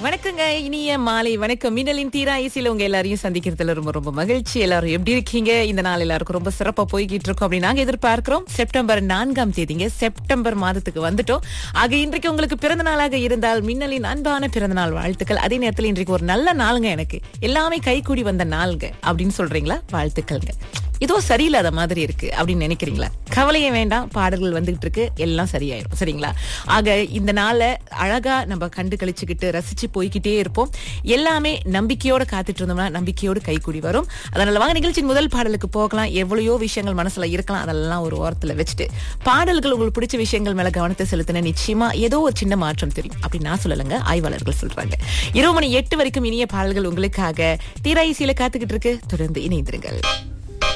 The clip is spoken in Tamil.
வணக்கங்க இனிய மாலை வணக்கம் மின்னலின் தீரா இசையில உங்க எல்லாரையும் சந்திக்கிறதுல ரொம்ப ரொம்ப மகிழ்ச்சி எல்லாரும் எப்படி இருக்கீங்க இந்த நாள் எல்லாருக்கும் ரொம்ப சிறப்பா போய்கிட்டு இருக்கோம் அப்படி நாங்க எதிர்பார்க்கிறோம் செப்டம்பர் நான்காம் தேதிங்க செப்டம்பர் மாதத்துக்கு வந்துட்டோம் ஆக இன்றைக்கு உங்களுக்கு பிறந்த நாளாக இருந்தால் மின்னலின் அன்பான பிறந்த நாள் வாழ்த்துக்கள் அதே நேரத்தில் இன்றைக்கு ஒரு நல்ல நாளுங்க எனக்கு எல்லாமே கைகூடி வந்த நாளுங்க அப்படின்னு சொல்றீங்களா வாழ்த்துக்கள்ங்க ஏதோ சரியில்லாத மாதிரி இருக்கு அப்படின்னு நினைக்கிறீங்களா கவலையே வேண்டாம் பாடல்கள் வந்துகிட்டு இருக்கு எல்லாம் சரியாயிரும் சரிங்களா ஆக இந்த நாளை அழகா நம்ம கண்டு கழிச்சுக்கிட்டு ரசிச்சு போய்கிட்டே இருப்போம் எல்லாமே நம்பிக்கையோட காத்துட்டு இருந்தோம்னா நம்பிக்கையோடு கைக்கூடி வரும் அதனால வாங்க நிகழ்ச்சியின் முதல் பாடலுக்கு போகலாம் எவ்வளவோ விஷயங்கள் மனசுல இருக்கலாம் அதெல்லாம் ஒரு ஓரத்துல வச்சுட்டு பாடல்கள் உங்களுக்கு பிடிச்ச விஷயங்கள் மேல கவனத்தை செலுத்தின நிச்சயமா ஏதோ ஒரு சின்ன மாற்றம் தெரியும் அப்படி நான் சொல்லலைங்க ஆய்வாளர்கள் சொல்றாங்க இரவு மணி எட்டு வரைக்கும் இனிய பாடல்கள் உங்களுக்காக தீராயிசியில காத்துக்கிட்டு இருக்கு தொடர்ந்து இணைந்திருங்கள்